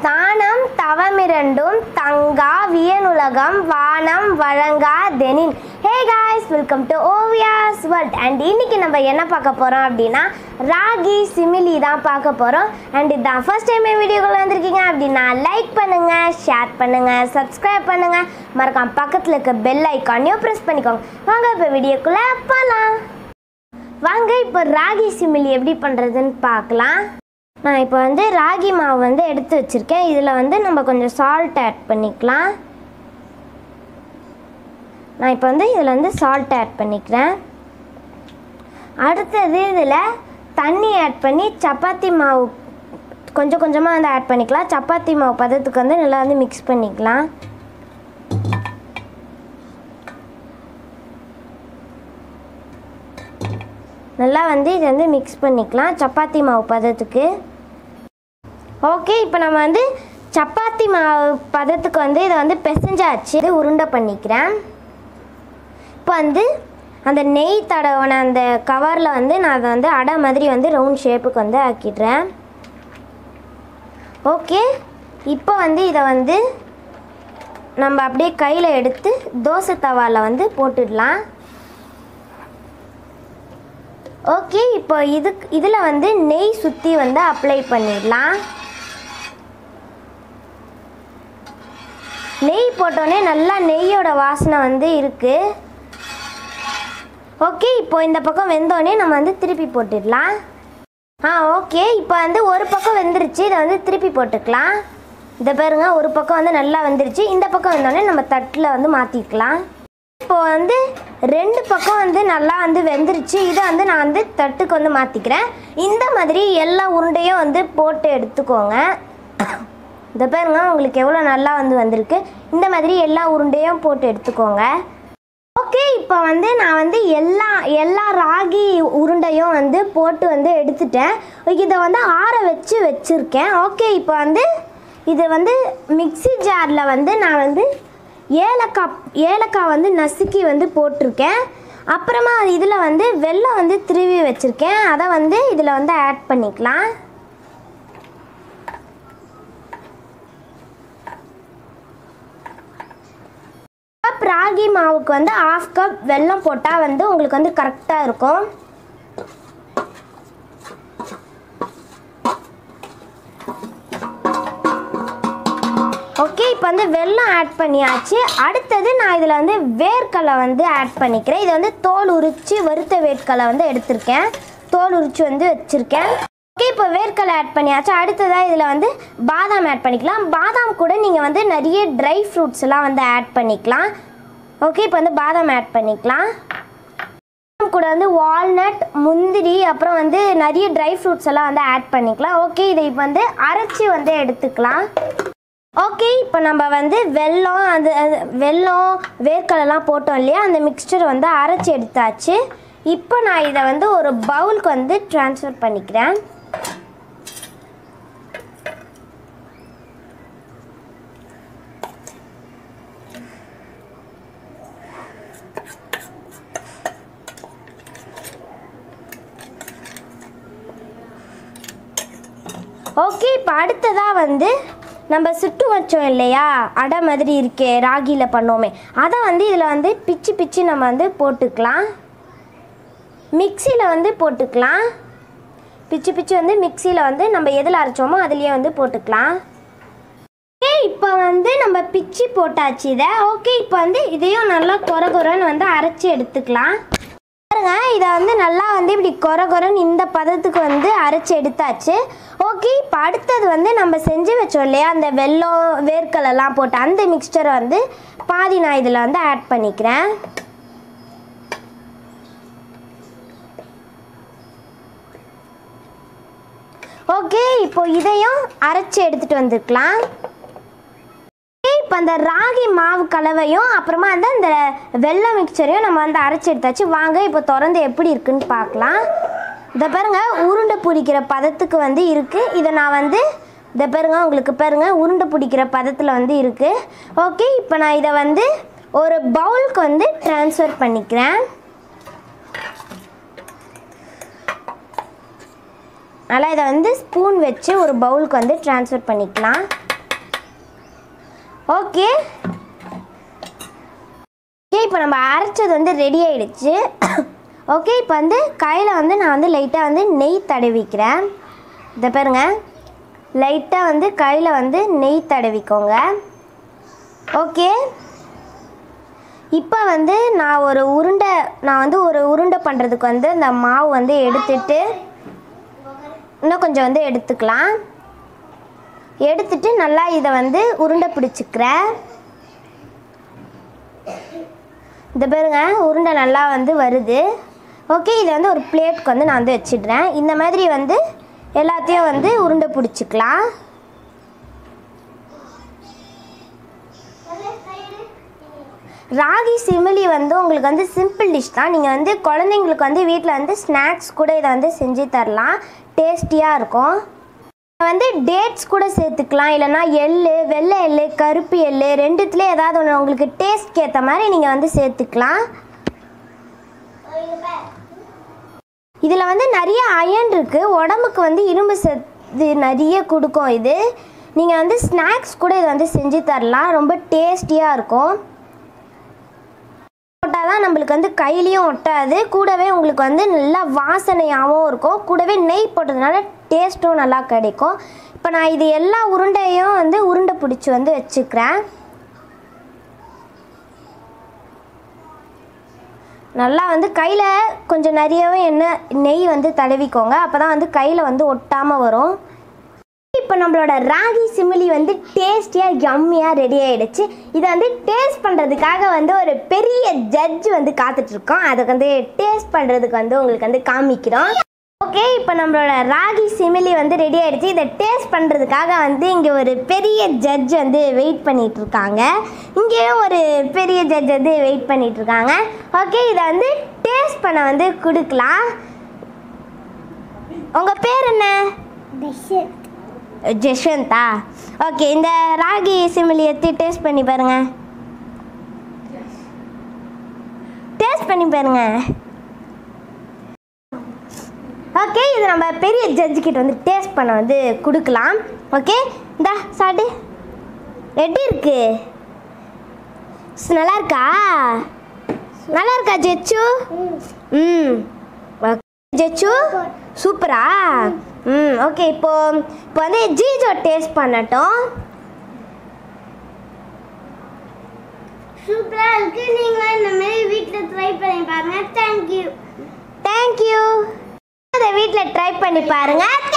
தானம் தவமிரண்டும் தங்கா வியனுலகம் வானம் வழங்கா தெனின் hey guys welcome to Oviya's world and இன்னைக்கு நம்ம என்ன பார்க்க போகிறோம் அப்படின்னா ராகி சிமிலி தான் பார்க்க போகிறோம் அண்ட் இதான் ஃபர்ஸ்ட் டைம் என் வீடியோக்குள்ள வந்திருக்கீங்க அப்படின்னா லைக் பண்ணுங்கள் ஷேர் பண்ணுங்கள் சப்ஸ்கிரைப் பண்ணுங்கள் மறக்காம பக்கத்தில் இருக்க பெல் ஐக்கானையும் ப்ரெஸ் பண்ணிக்கோங்க வாங்க இப்போ வீடியோக்குள்ளே போகலாம் வாங்க இப்போ ராகி சிமிலி எப்படி பண்ணுறதுன்னு பார்க்கலாம் நான் இப்போ வந்து ராகி மாவு வந்து எடுத்து வச்சுருக்கேன் இதில் வந்து நம்ம கொஞ்சம் சால்ட் ஆட் பண்ணிக்கலாம் நான் இப்போ வந்து இதில் வந்து சால்ட் ஆட் பண்ணிக்கிறேன் அடுத்தது இதில் தண்ணி ஆட் பண்ணி சப்பாத்தி மாவு கொஞ்சம் கொஞ்சமாக வந்து ஆட் பண்ணிக்கலாம் சப்பாத்தி மாவு பதத்துக்கு வந்து நல்லா வந்து மிக்ஸ் பண்ணிக்கலாம் நல்லா வந்து இதை வந்து மிக்ஸ் பண்ணிக்கலாம் சப்பாத்தி மாவு பதத்துக்கு ஓகே இப்போ நம்ம வந்து சப்பாத்தி மாவு பதத்துக்கு வந்து இதை வந்து பிசைஞ்சாச்சு இது உருண்டை பண்ணிக்கிறேன் இப்போ வந்து அந்த நெய் தடவின அந்த கவரில் வந்து நான் அதை வந்து அடை மாதிரி வந்து ரவுண்ட் ஷேப்புக்கு வந்து ஆக்கிடுறேன் ஓகே இப்போ வந்து இதை வந்து நம்ம அப்படியே கையில் எடுத்து தோசை தவாவில் வந்து போட்டுடலாம் ஓகே இப்போ இதுக்கு இதில் வந்து நெய் சுற்றி வந்து அப்ளை பண்ணிடலாம் நெய் போட்டோன்னே நல்லா நெய்யோட வாசனை வந்து இருக்குது ஓகே இப்போ இந்த பக்கம் வெந்தோடனே நம்ம வந்து திருப்பி போட்டுடலாம் ஆ ஓகே இப்போ வந்து ஒரு பக்கம் வெந்துருச்சு இதை வந்து திருப்பி போட்டுக்கலாம் இந்த பாருங்க ஒரு பக்கம் வந்து நல்லா வெந்துருச்சு இந்த பக்கம் வெந்தோடனே நம்ம தட்டில் வந்து மாற்றிக்கலாம் இப்போ வந்து ரெண்டு பக்கம் வந்து நல்லா வந்து வெந்துருச்சு இதை வந்து நான் வந்து தட்டுக்கு வந்து மாற்றிக்கிறேன் இந்த மாதிரி எல்லா உருண்டையும் வந்து போட்டு எடுத்துக்கோங்க இந்த பாருங்க உங்களுக்கு எவ்வளோ நல்லா வந்து வந்திருக்கு இந்த மாதிரி எல்லா உருண்டையும் போட்டு எடுத்துக்கோங்க ஓகே இப்போ வந்து நான் வந்து எல்லா எல்லா ராகி உருண்டையும் வந்து போட்டு வந்து எடுத்துட்டேன் இதை வந்து ஆற வச்சு வச்சுருக்கேன் ஓகே இப்போ வந்து இது வந்து மிக்ஸி ஜாரில் வந்து நான் வந்து ஏலக்காய் ஏலக்காய் வந்து நசுக்கி வந்து போட்டிருக்கேன் அப்புறமா இதில் வந்து வெல்லம் வந்து திருவி வச்சுருக்கேன் அதை வந்து இதில் வந்து ஆட் பண்ணிக்கலாம் கப் ராகி மாவுக்கு வந்து ஆஃப் கப் வெல்லம் போட்டால் வந்து உங்களுக்கு வந்து கரெக்டாக இருக்கும் ஓகே இப்போ வந்து வெல்லம் ஆட் பண்ணியாச்சு அடுத்தது நான் இதில் வந்து வேர்க்கடலை வந்து ஆட் பண்ணிக்கிறேன் இது வந்து தோல் உரித்து வறுத்த வேர்க்கடலை வந்து எடுத்திருக்கேன் தோல் உரித்து வந்து வச்சுருக்கேன் ஓகே இப்போ வேர்க்கடலை ஆட் பண்ணியாச்சு அடுத்ததாக இதில் வந்து பாதாம் ஆட் பண்ணிக்கலாம் பாதாம் கூட நீங்கள் வந்து நிறைய ட்ரை ஃப்ரூட்ஸ் எல்லாம் வந்து ஆட் பண்ணிக்கலாம் ஓகே இப்போ வந்து பாதாம் ஆட் பண்ணிக்கலாம் பாதாம் கூட வந்து வால்நட் முந்திரி அப்புறம் வந்து நிறைய ட்ரை ஃப்ரூட்ஸ் எல்லாம் வந்து ஆட் பண்ணிக்கலாம் ஓகே இதை இப்போ வந்து அரைச்சி வந்து எடுத்துக்கலாம் ஓகே இப்போ நம்ம வந்து வெல்லம் அது அது வெல்லம் வேர்க்கடலாம் போட்டோம் இல்லையா அந்த மிக்சரை வந்து அரைச்சி எடுத்தாச்சு இப்போ நான் இதை வந்து ஒரு பவுலுக்கு வந்து ட்ரான்ஸ்ஃபர் பண்ணிக்கிறேன் ஓகே இப்போ அடுத்ததாக வந்து நம்ம சுட்டு வச்சோம் இல்லையா அடை மாதிரி இருக்கே ராகியில் பண்ணோமே அதை வந்து இதில் வந்து பிச்சு பிச்சு நம்ம வந்து போட்டுக்கலாம் மிக்சியில் வந்து போட்டுக்கலாம் பிச்சு பிச்சு வந்து மிக்சியில் வந்து நம்ம எதில் அரைச்சோமோ அதுலேயே வந்து போட்டுக்கலாம் ஓகே இப்போ வந்து நம்ம பிச்சு போட்டாச்சு இதை ஓகே இப்போ வந்து இதையும் நல்லா கொர கொரன்னு வந்து அரைச்சி எடுத்துக்கலாம் பாருங்க இதை வந்து நல்லா வந்து இப்படி கொர கொரன்னு இந்த பதத்துக்கு வந்து அரைச்சி எடுத்தாச்சு ஓகே இப்போ அடுத்தது வந்து நம்ம செஞ்சு வச்சோம் இல்லையா அந்த வெல்லம் வேர்க்கடலாம் போட்டு அந்த மிக்சரை வந்து பாதி நான் இதில் வந்து ஆட் பண்ணிக்கிறேன் ஓகே இப்போ இதையும் அரைச்சி எடுத்துகிட்டு வந்துருக்கலாம் இப்போ அந்த ராகி மாவு கலவையும் அப்புறமா வந்து அந்த வெள்ளம் மிக்சரையும் நம்ம வந்து அரைச்சி எடுத்தாச்சு வாங்க இப்போ திறந்து எப்படி இருக்குன்னு பார்க்கலாம் இதை பாருங்க உருண்டை பிடிக்கிற பதத்துக்கு வந்து இருக்குது இதை நான் வந்து இதை பாருங்க உங்களுக்கு பாருங்க உருண்டை பிடிக்கிற பதத்தில் வந்து இருக்குது ஓகே இப்போ நான் இதை வந்து ஒரு பவுலுக்கு வந்து ட்ரான்ஸ்ஃபர் பண்ணிக்கிறேன் நல்லா இதை வந்து ஸ்பூன் வச்சு ஒரு பவுலுக்கு வந்து ட்ரான்ஸ்ஃபர் பண்ணிக்கலாம் ஓகே ஓகே இப்போ நம்ம அரைச்சது வந்து ரெடி ஆயிடுச்சு ஓகே இப்போ வந்து கையில் வந்து நான் வந்து லைட்டாக வந்து நெய் தடவிக்கிறேன் இதை பாருங்க லைட்டாக வந்து கையில் வந்து நெய் தடவிக்கோங்க ஓகே இப்போ வந்து நான் ஒரு உருண்டை நான் வந்து ஒரு உருண்டை பண்ணுறதுக்கு வந்து அந்த மாவு வந்து எடுத்துட்டு இன்னும் கொஞ்சம் வந்து எடுத்துக்கலாம் எடுத்துட்டு நல்லா இதை வந்து உருண்டை பிடிச்சிக்கிறேன் இந்த பாருங்க உருண்டை நல்லா வந்து வருது ஓகே இதை வந்து ஒரு பிளேட்க்கு வந்து நான் வந்து வச்சிடுறேன் இந்த மாதிரி வந்து எல்லாத்தையும் வந்து உருண்டை பிடிச்சிக்கலாம் ராகி சிமிலி வந்து உங்களுக்கு வந்து சிம்பிள் டிஷ் தான் நீங்கள் வந்து குழந்தைங்களுக்கு வந்து வீட்டில் வந்து ஸ்நாக்ஸ் கூட இதை வந்து செஞ்சு தரலாம் டேஸ்டியாக இருக்கும் வந்து டேட்ஸ் கூட சேர்த்துக்கலாம் இல்லைன்னா எள்ளு வெள்ளை எள்ளு கருப்பு எள்ளு ரெண்டுத்துலேயே ஏதாவது ஒன்று உங்களுக்கு டேஸ்ட்க்கு ஏற்ற மாதிரி நீங்கள் வந்து சேர்த்துக்கலாம் இதில் வந்து நிறைய அயன் இருக்குது உடம்புக்கு வந்து இரும்பு சத்து நிறைய கொடுக்கும் இது நீங்கள் வந்து ஸ்நாக்ஸ் கூட இதை வந்து செஞ்சு தரலாம் ரொம்ப டேஸ்டியாக இருக்கும் போட்டால் தான் நம்மளுக்கு வந்து கையிலையும் ஒட்டாது கூடவே உங்களுக்கு வந்து நல்லா வாசனையாகவும் இருக்கும் கூடவே நெய் போட்டதுனால டேஸ்ட்டும் நல்லா கிடைக்கும் இப்போ நான் இது எல்லா உருண்டையும் வந்து உருண்டை பிடிச்சி வந்து வச்சுக்கிறேன் நல்லா வந்து கையில் கொஞ்சம் நிறையவே எண்ணெய் நெய் வந்து தடவிக்கோங்க அப்போ தான் வந்து கையில் வந்து ஒட்டாமல் வரும் இப்போ நம்மளோட ராகி சிமிலி வந்து டேஸ்டியாக யம்மியாக ரெடி ஆயிடுச்சு இதை வந்து டேஸ்ட் பண்ணுறதுக்காக வந்து ஒரு பெரிய ஜட்ஜ் வந்து காத்துட்ருக்கோம் அதை வந்து டேஸ்ட் பண்ணுறதுக்கு வந்து உங்களுக்கு வந்து காமிக்கிறோம் ஓகே இப்போ நம்மளோட ராகி சிமிலி வந்து ரெடி ஆயிடுச்சு இதை டேஸ்ட் பண்ணுறதுக்காக வந்து இங்கே ஒரு பெரிய ஜட்ஜ் வந்து வெயிட் பண்ணிட்டு இருக்காங்க இங்கேயும் ஒரு பெரிய ஜட்ஜ் வந்து வெயிட் பண்ணிட்டு இருக்காங்க ஓகே இதை வந்து டேஸ்ட் பண்ண வந்து கொடுக்கலாம் உங்கள் பேர் என்ன ஜஷ்வந்தா ஓகே இந்த ராகி சிமிலி எடுத்து டேஸ்ட் பண்ணி பாருங்க டேஸ்ட் பண்ணி பாருங்க ஓகே இது நம்ம பெரிய ஜட்ஜு கிட்ட வந்து டேஸ்ட் பண்ண வந்து கொடுக்கலாம் ஓகே இந்தா சாப்பிட்டு எப்படி இருக்கு ஸ், நல்லா இருக்கா நல்லா இருக்கா ஜெச்சு ம் ஓகே. ஜெச்சு சூப்பரா ம் ஓகே இப்போ இப்போ வந்து ஜீஜோ டேஸ்ட் பண்ணட்டும் சூப்பராக இருக்கு நீங்களும் இந்த மாதிரி வீட்டில் ட்ரை பண்ணி பாருங்க தேங்க்யூ தேங்க்யூ அதை வீட்டில் ட்ரை பண்ணி பாருங்க